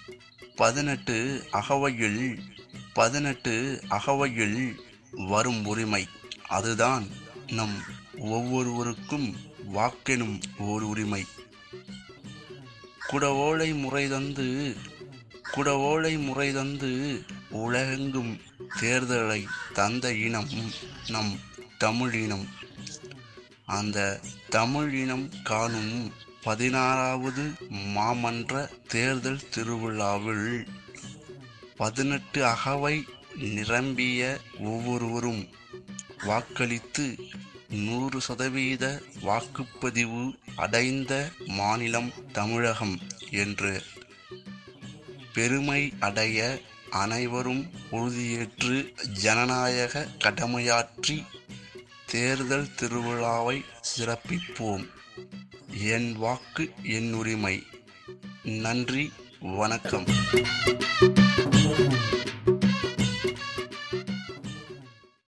பதினெட்டு அகவையில் பதினெட்டு அகவையில் வரும் உரிமை அதுதான் நம் ஒவ்வொருவருக்கும் வாக்கெனும் ஓர் உரிமை குடவோலை முறை தந்து குடவோலை முறை தந்து உலகெங்கும் தேர்தலை தந்த இனம் நம் தமிழ் இனம் அந்த தமிழ் இனம் காணும் பதினாறாவது மாமன்ற தேர்தல் திருவிழாவில் பதினெட்டு அகவை நிரம்பிய ஒவ்வொருவரும் வாக்களித்து நூறு சதவீத வாக்குப்பதிவு அடைந்த மாநிலம் தமிழகம் என்று பெருமை அடைய அனைவரும் உறுதியேற்று ஜனநாயக கடமையாற்றி தேர்தல் திருவிழாவை சிறப்பிப்போம் என் வாக்கு என் உரிமை நன்றி வணக்கம்